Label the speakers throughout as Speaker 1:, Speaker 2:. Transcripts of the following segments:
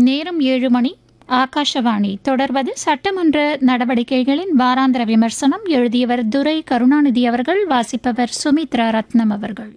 Speaker 1: நேரம் ஏழு மணி ஆகாஷவாணி தொடர்வது சட்டமன்ற நடவடிக்கைகளின் வாராந்திர விமர்சனம் எழுதியவர் துரை கருணாநிதி அவர்கள் வாசிப்பவர் சுமித்ரா ரத்னம் அவர்கள்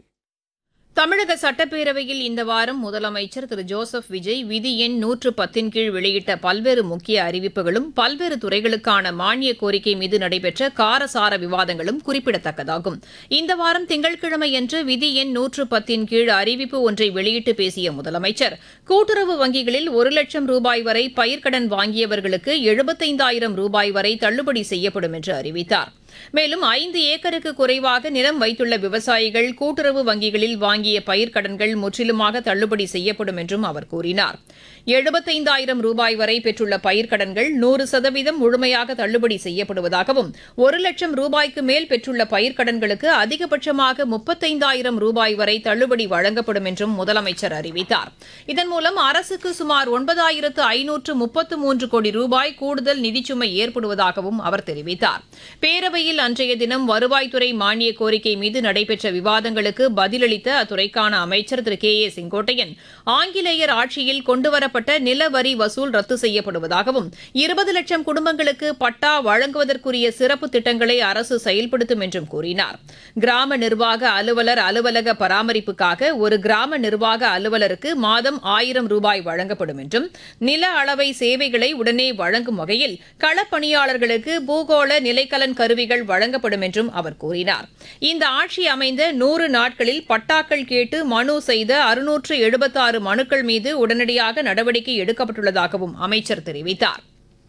Speaker 2: தமிழக சட்டப்பேரவையில் இந்த வாரம் முதலமைச்சர் திரு ஜோசப் விஜய் விதி எண் நூற்று பத்தின் கீழ் வெளியிட்ட பல்வேறு முக்கிய அறிவிப்புகளும் பல்வேறு துறைகளுக்கான மானிய கோரிக்கை மீது நடைபெற்ற காரசார விவாதங்களும் குறிப்பிடத்தக்கதாகும் இந்த வாரம் திங்கட்கிழமையன்று விதி எண் நூற்று பத்தின் கீழ் அறிவிப்பு ஒன்றை வெளியிட்டு பேசிய முதலமைச்சர் கூட்டுறவு வங்கிகளில் ஒரு லட்சம் ரூபாய் வரை பயிர்க்கடன் வாங்கியவர்களுக்கு எழுபத்தைந்தாயிரம் ரூபாய் வரை தள்ளுபடி செய்யப்படும் என்று அறிவித்தார் மேலும் ஐந்து ஏக்கருக்கு குறைவாக நிலம் வைத்துள்ள விவசாயிகள் கூட்டுறவு வங்கிகளில் வாங்கிய பயிர்க்கடன்கள் முற்றிலுமாக தள்ளுபடி செய்யப்படும் என்றும் அவர் கூறினார் எழுபத்தைந்தாயிரம் ரூபாய் வரை பெற்றுள்ள பயிர்க்கடன்கள் நூறு சதவீதம் முழுமையாக தள்ளுபடி செய்யப்படுவதாகவும் ஒரு லட்சம் ரூபாய்க்கு மேல் பெற்றுள்ள பயிர்க்கடன்களுக்கு அதிகபட்சமாக முப்பத்தைந்தாயிரம் ரூபாய் வரை தள்ளுபடி வழங்கப்படும் என்றும் முதலமைச்சர் அறிவித்தார் இதன் மூலம் அரசுக்கு சுமார் ஒன்பதாயிரத்து ஐநூற்று முப்பத்து மூன்று கோடி ரூபாய் கூடுதல் நிதிச்சுமை ஏற்படுவதாகவும் அவர் தெரிவித்தார் பேரவையில் அன்றைய தினம் வருவாய்த்துறை மானிய கோரிக்கை மீது நடைபெற்ற விவாதங்களுக்கு பதிலளித்த அத்துறைக்கான அமைச்சர் திரு கே ஏ செங்கோட்டையன் ஆங்கிலேயர் ஆட்சியில் கொண்டுவரப்பட்ட நில வரி வசூல் ரத்து செய்யப்படுவதாகவும் இருபது லட்சம் குடும்பங்களுக்கு பட்டா வழங்குவதற்குரிய சிறப்பு திட்டங்களை அரசு செயல்படுத்தும் என்றும் கூறினார் கிராம நிர்வாக அலுவலர் அலுவலக பராமரிப்புக்காக ஒரு கிராம நிர்வாக அலுவலருக்கு மாதம் ஆயிரம் ரூபாய் வழங்கப்படும் என்றும் நில அளவை சேவைகளை உடனே வழங்கும் வகையில் களப்பணியாளர்களுக்கு பூகோள நிலைக்கலன் கருவிகள் வழங்கப்படும் என்றும் அவர் கூறினார் இந்த ஆட்சி அமைந்த நூறு நாட்களில் பட்டாக்கள் கேட்டு மனு செய்த அறுநூற்று எழுபத்தாறு மனுக்கள் மீது உடனடியாக நடவடிக்கை எடுக்கப்பட்டுள்ளதாகவும் அமைச்சர் தெரிவித்தார்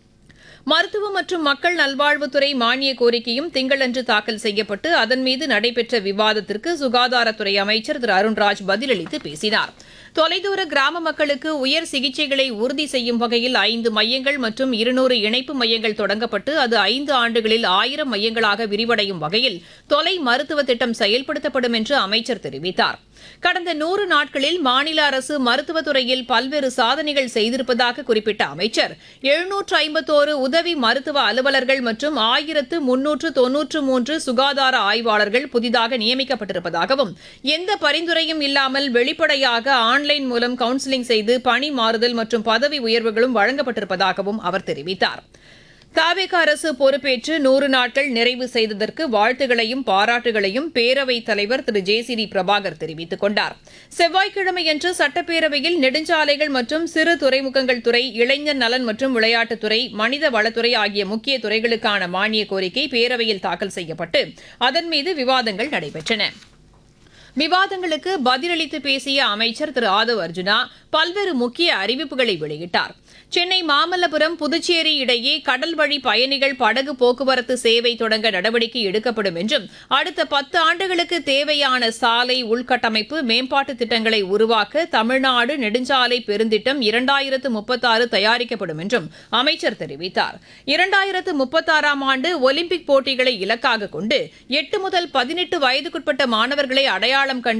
Speaker 2: மருத்துவ மற்றும் மக்கள் நல்வாழ்வுத்துறை மானிய கோரிக்கையும் திங்களன்று தாக்கல் செய்யப்பட்டு அதன் மீது நடைபெற்ற விவாதத்திற்கு சுகாதாரத்துறை அமைச்சர் திரு அருண்ராஜ் பதிலளித்து பேசினார் தொலைதூர கிராம மக்களுக்கு உயர் சிகிச்சைகளை உறுதி செய்யும் வகையில் ஐந்து மையங்கள் மற்றும் இருநூறு இணைப்பு மையங்கள் தொடங்கப்பட்டு அது ஐந்து ஆண்டுகளில் ஆயிரம் மையங்களாக விரிவடையும் வகையில் தொலை மருத்துவ திட்டம் செயல்படுத்தப்படும் என்று அமைச்சர் தெரிவித்தார் கடந்த நூறு நாட்களில் மாநில அரசு மருத்துவத்துறையில் பல்வேறு சாதனைகள் செய்திருப்பதாக குறிப்பிட்ட அமைச்சர் எழுநூற்று ஐம்பத்தோரு உதவி மருத்துவ அலுவலர்கள் மற்றும் ஆயிரத்து முன்னூற்று தொன்னூற்று மூன்று சுகாதார ஆய்வாளர்கள் புதிதாக நியமிக்கப்பட்டிருப்பதாகவும் எந்த பரிந்துரையும் இல்லாமல் வெளிப்படையாக ஆன்லைன் மூலம் கவுன்சிலிங் செய்து பணி மாறுதல் மற்றும் பதவி உயர்வுகளும் வழங்கப்பட்டிருப்பதாகவும் அவர் தெரிவித்தார் தாவேக அரசு பொறுப்பேற்று நூறு நாட்கள் நிறைவு செய்ததற்கு வாழ்த்துகளையும் பாராட்டுகளையும் பேரவைத் தலைவர் Thiru J C D Prabhakar தெரிவித்துக் கொண்டார் செவ்வாய்க்கிழமையன்று சட்டப்பேரவையில் நெடுஞ்சாலைகள் மற்றும் சிறு துறைமுகங்கள் துறை இளைஞர் நலன் மற்றும் விளையாட்டுத்துறை மனித வளத்துறை ஆகிய முக்கிய துறைகளுக்கான மானிய கோரிக்கை பேரவையில் தாக்கல் செய்யப்பட்டு அதன் மீது விவாதங்கள் நடைபெற்றன விவாதங்களுக்கு பதிலளித்து பேசிய அமைச்சர் திரு ஆதவ் அர்ஜுனா பல்வேறு முக்கிய அறிவிப்புகளை வெளியிட்டார் சென்னை மாமல்லபுரம் புதுச்சேரி இடையே கடல் வழி பயணிகள் படகு போக்குவரத்து சேவை தொடங்க நடவடிக்கை எடுக்கப்படும் என்றும் அடுத்த பத்து ஆண்டுகளுக்கு தேவையான சாலை உள்கட்டமைப்பு மேம்பாட்டு திட்டங்களை உருவாக்க தமிழ்நாடு நெடுஞ்சாலை பெருந்திட்டம் இரண்டாயிரத்து முப்பத்தாறு தயாரிக்கப்படும் என்றும் அமைச்சர் தெரிவித்தார் இரண்டாயிரத்து முப்பத்தாறாம் ஆண்டு ஒலிம்பிக் போட்டிகளை இலக்காக கொண்டு எட்டு முதல் பதினெட்டு வயதுக்குட்பட்ட மாணவர்களை அடையாளம் கண்டு